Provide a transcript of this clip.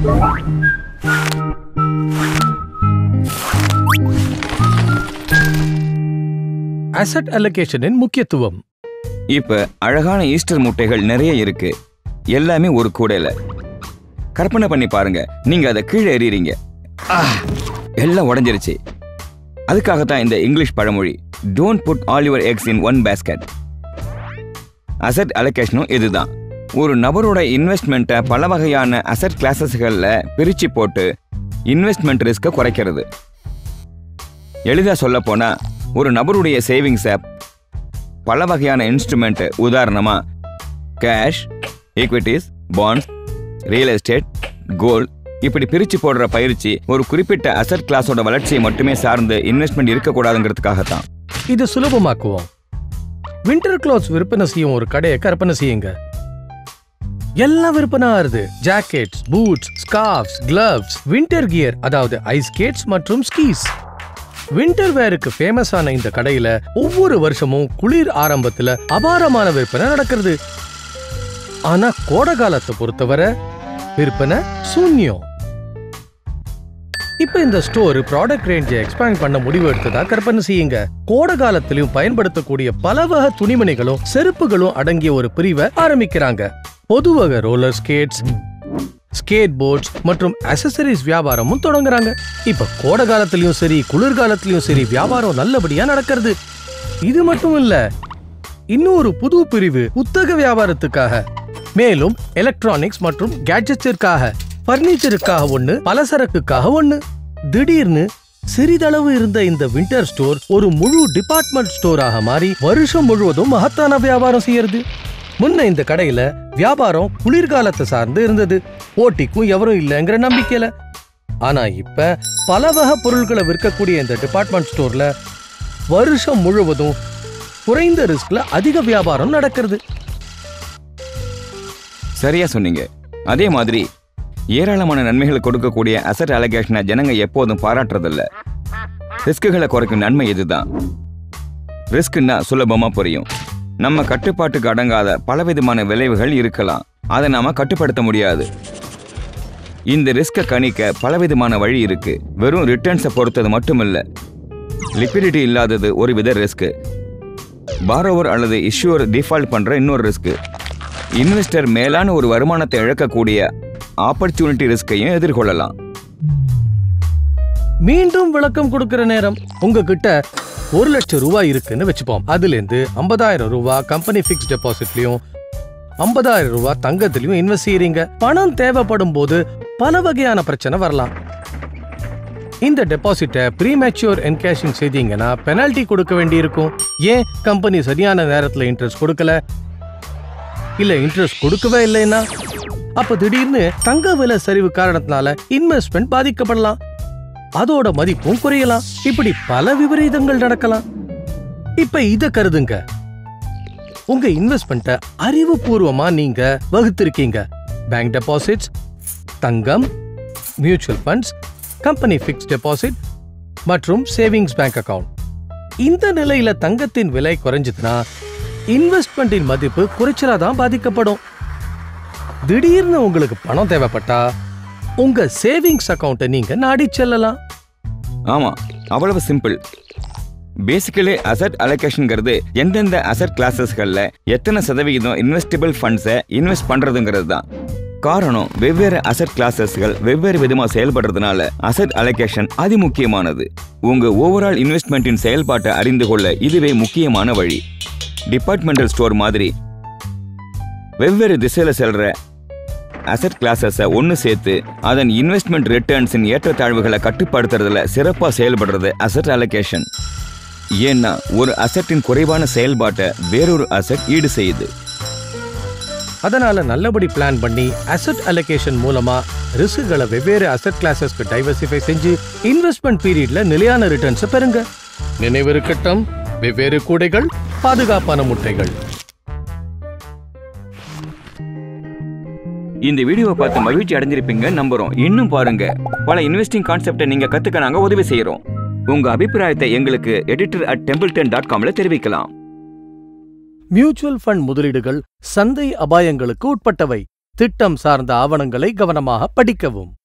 asset அலோகேஷனின் முக்கியத்துவம் இப்ப அழகான ஈஸ்டர் முட்டைகள் நிறைய இருக்கு எல்லாமே ஒரு கூடையில கற்பனை பண்ணி பாருங்க நீங்க அதை கீழே எறியறீங்க ஆ, எல்லாம் உடைஞ்சிருச்சு அதுக்காகத்தான் இந்த இங்கிலீஷ் பழமொழி don't put all your eggs in one basket asset அலோகேஷனும் இதுதான் ஒரு நபரோட இன்வெஸ்ட்மெண்ட்டை பல வகையான அசட் கிளாஸஸ்களில் பிரித்து போட்டு இன்வெஸ்ட்மெண்ட் ரிஸ்க்கை குறைக்கிறது எளிதாக சொல்ல போனா ஒரு நபருடைய சேவிங்ஸை பல வகையான இன்ஸ்ட்ருமெண்ட் உதாரணமா cash equities bonds real estate gold இப்படி பிரிச்சு போடுற பயிற்சி ஒரு குறிப்பிட்ட அசட் கிளாஸோட வளர்ச்சியை மட்டுமே சார்ந்து இன்வெஸ்ட்மெண்ட் இருக்கக்கூடாதுங்கிறதுக்காகத்தான் இது சுலபமாக்குவோம் வின்டர் க்ளோத்ஸ் விற்பனை செய்யும் ஒரு கடையை கற்பனை செய்யுங்க எல்லாம் விற்பனை ஆறுது jackets boots scarves gloves winter gear அதாவது ஐஸ் ஸ்கேட்ஸ் மற்றும் ஸ்கீஸ் வின்டர் வேருக்கு ஃபேமஸ் ஆன இந்த கடையில ஒவ்வொரு வருஷமும் குளிர் ஆரம்பத்துல அபாரமான விற்பனை நடக்கிறது ஆனா கோடை காலத்தை பொறுத்தவரை விற்பனை சூன்யம் இப்ப இந்த ஸ்டோர் ப்ராடக்ட் ரேஞ்சை எக்ஸ்பேண்ட் பண்ண முடிவு எடுத்ததா கற்பனை செய்யுங்க கோடை காலத்திலும் பயன்படுத்தக்கூடிய பல வகை துணிமணிகளும் செருப்புகளும் அடங்கிய ஒரு பிரிவை ஆரம்பிக்கிறாங்க பொது வகை ரோலர் ஸ்கேட்ஸ் ஸ்கேட் போர்ட்ஸ் மற்றும் அசசரிஸ் வியாபாரமும் தொடங்குறாங்க இப்ப கோடை காலத்திலயும் சரி குளிர்காலத்திலயும் சரி வியாபாரம் நல்லபடியா நடக்கிறது இது மட்டும் இல்ல இன்னொரு புது பிரிவு புத்தக வியாபாரத்துக்காக மேலும் எலக்ட்ரானிக்ஸ் மற்றும் கேட்ஜெட்ஸிற்காக பர்னிச்சருக்காக ஒண்ணு பலசரக்குக்காக ஒண்ணு திடீர்னு சிறிதளவு இருந்த இந்த வின்டர் ஸ்டோர் ஒரு முழு டிபார்ட்மெண்ட் ஸ்டோராக மாறி வருஷம் முழுவதும் மகத்தான வியாபாரம் செய்யறது முன்ன இந்த கடையில வியாபாரம் குளிர்காலத்தை சார்ந்து இருந்தது போட்டிக்கும் எவரும் இல்லைங்கிற நம்பிக்கையில ஆனா இப்ப பல வகை பொருட்களை விற்கக்கூடிய இந்த டிபார்ட்மெண்ட் ஸ்டோர்ல வருஷம் முழுவதும் குறைந்த ரிஸ்க்ல அதிக வியாபாரம் நடக்கிறது சரியா சொன்னீங்க அதே மாதிரி ஏராளமான நன்மைகள் கொடுக்கக்கூடிய அசட் அலகேஷனை ஜனங்க எப்போதும் பாராட்டுறதில்ல ரிஸ்க்குகளை குறைக்கும் நன்மை இதுதான் ரிஸ்க்குன்னா சுலபமா புரியும் நம்ம கட்டுப்பாட்டுக்கு அடங்காத பலவிதமான விளைவுகள் இருக்கலாம் அதை நாம கட்டுப்படுத்த முடியாது இந்த ரிஸ்கை கணிக்க பலவிதமான வழி இருக்கு வெறும் ரிட்டர்ன்ஸை பொறுத்தது மட்டும் இல்ல லிக்விடிட்டி இல்லாதது ஒரு வித ரிஸ்க் பாரோவர் அல்லது இஷ்யூர் டிஃபால்ட் பண்ற இன்னொரு ரிஸ்க் இன்வெஸ்டர் மேலான ஒரு வருமானத்தை இழக்கக்கூடிய ஆப்பர்ச்சுனிட்டி ரிஸ்கையும் எதிர்கொள்ளலாம் மீண்டும் விளக்கம் கொடுக்கிற நேரம் உங்ககிட்ட ஒரு லட்சம் ரூபாய் இருக்குன்னு வச்சுப்போம் அதுல இருந்து ஐம்பதாயிரம் ரூபாய் கம்பெனி பிக்ஸ் டெபாசிட்லயும் ஐம்பதாயிரம் ரூபாய் தங்கத்திலயும் இன்வெஸ்ட் செய்யறீங்க பணம் தேவைப்படும் போது பல வகையான பிரச்சனை வரலாம் இந்த டெபாசிட்டை ப்ரீமேச்சுவர் என்கேஷிங் செய்தீங்கன்னா பெனால்டி கொடுக்க வேண்டியிருக்கும் ஏன் கம்பெனி சரியான நேரத்துல இன்ட்ரெஸ்ட் கொடுக்கல இல்ல இன்ட்ரெஸ்ட் கொடுக்கவே இல்லைன்னா அப்ப திடீர்னு தங்க விலை சரிவு காரணத்தினால இன்வெஸ்ட்மெண்ட் பாதிக்கப்படலாம் அதோட மதிப்பும் குறையலாம் இப்படி பல விபரீதங்கள் நடக்கலாம் இப்ப இத கருதுங்க உங்க இன்வெஸ்ட்மெண்ட்டை அறிவுபூர்வமா நீங்க வகுத்திருக்கீங்க பேங்க் டெபாசிட்ஸ் தங்கம் mutual funds company fix deposit மற்றும் சேவிங்ஸ் பேங்க் அக்கவுண்ட் இந்த நிலையில தங்கத்தின் விலை குறைஞ்சதுன்னா இன்வெஸ்ட்மெண்ட்டின் மதிப்பு குறைச்சலா தான் பாதிக்கப்படும் திடீர்னு உங்களுக்கு பணம் தேவைப்பட்டா உங்க சேவிங்ஸ் அக்கவுண்ட்டை நீங்க நாடி செல்லலாம் ஆமா அவ்வளவு சிம்பிள் பேசிக்கலி அசட் அலோகேஷன்ங்கிறது எந்தெந்த அசட் கிளாஸஸ்கள்ல எத்தனை சதவிகிதம் இன்வெஸ்டிபிள் ஃபண்ட்ஸை இன்வெஸ்ட் பண்றதுங்கிறது தான் காரணம் வெவ்வேறு அசட் கிளாஸஸ்கள் வெவ்வேறு விதமா செயல்படுறதுனால அசட் அலோகேஷன் அதி முக்கியமானது உங்க ஓவரால் இன்வெஸ்ட்மெண்ட்டின் செயல்பாட்டை அறிந்து கொள்ள இதுவே முக்கியமான வழி டிபார்ட்மெண்டல் ஸ்டோர் மாதிரி வெவ்வேறு திசையில செல்ற அசட் கிளாஸஸை ஒன்று சேர்த்து அதன் இன்வெஸ்ட்மெண்ட் ரிட்டர்ன்ஸின் ஏற்றத்தாழ்வுகளை கட்டுப்படுத்துறதுல சிறப்பாக செயல்படுறது அசட் அலோகேஷன் ஏன்னா ஒரு அசட்டின் குறைவான செயல்பாட்டை வேறொரு அசட் ஈடு செய்யுது அதனால நல்லபடி பிளான் பண்ணி அசெட் அலோகேஷன் மூலமா ரிஸ்க்குகளை வெவ்வேறு அசெட் கிளாஸஸ்க்கு டைவர்சிஃபை செஞ்சு இன்வெஸ்ட்மெண்ட் பீரியட்ல நிலையான ரிட்டர்ன்ஸை பெறுங்க நினைவிருக்கட்டும் வெவ்வேறு கூடைகள் பாதுகாப்பான முட்டைகள் இந்த வீடியோவை பார்த்து மகிழ்ச்சி அடைஞ்சிருப்பீங்க நம்புறோம் இன்னும் பாருங்க பல இன்வெஸ்டிங் கான்செப்டை நீங்க கத்துக்க நாங்க உதவி செய்யறோம் உங்க அபிப்பிராயத்தை எங்களுக்கு எடிட்டர் அட் டெம்பிள்டன் டாட் காம்ல தெரிவிக்கலாம் மியூச்சுவல் ஃபண்ட் முதலீடுகள் சந்தை அபாயங்களுக்கு உட்பட்டவை திட்டம் சார்ந்த ஆவணங்களை கவனமாக படிக்கவும்